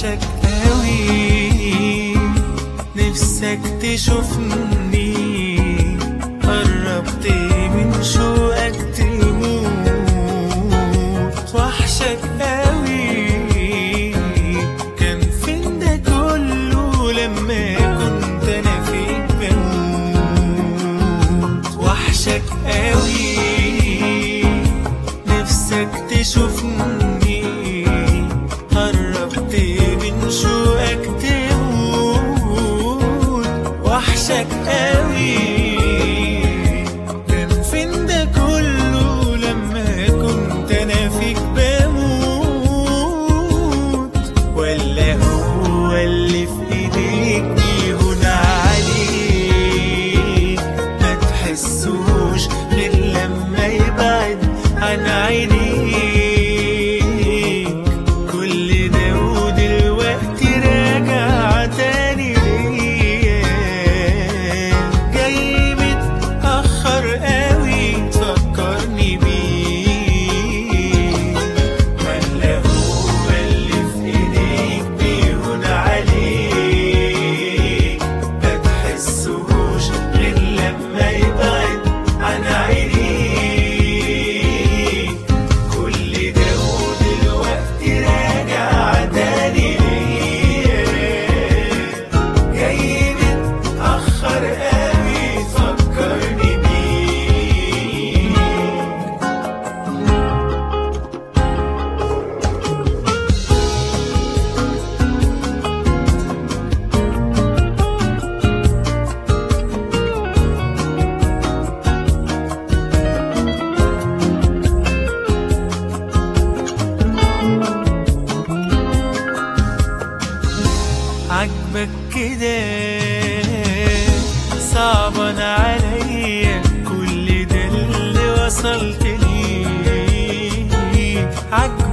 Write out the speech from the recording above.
وحشك قوي نفسك تشوفني قربت من شوقك تموت وحشك قوي كان فين ده كله لما كنت انا فيك بموت وحشك قوي نفسك تشوفني قربت من شوقك تموت وحشك قوي كان فين ده كله لما كنت انا فيك بموت ولا هو اللي في ايديك بيهون عليك ما تحسوش غير لما يبعد عن عينيك كل ده ودلوقتي راجع تاني ليا جاي متأخر قوي تفكرني بيه ولا هو اللي في ايديك بيهون عليك ما تحسوش غير لما يبعد عن عينيك كل ده ودلوقتي راجع تاني ليا جاي متأخر قوي تفكرني بيه عجبك كده صعبان عليا كل ده اللي وصلت ليه عجبك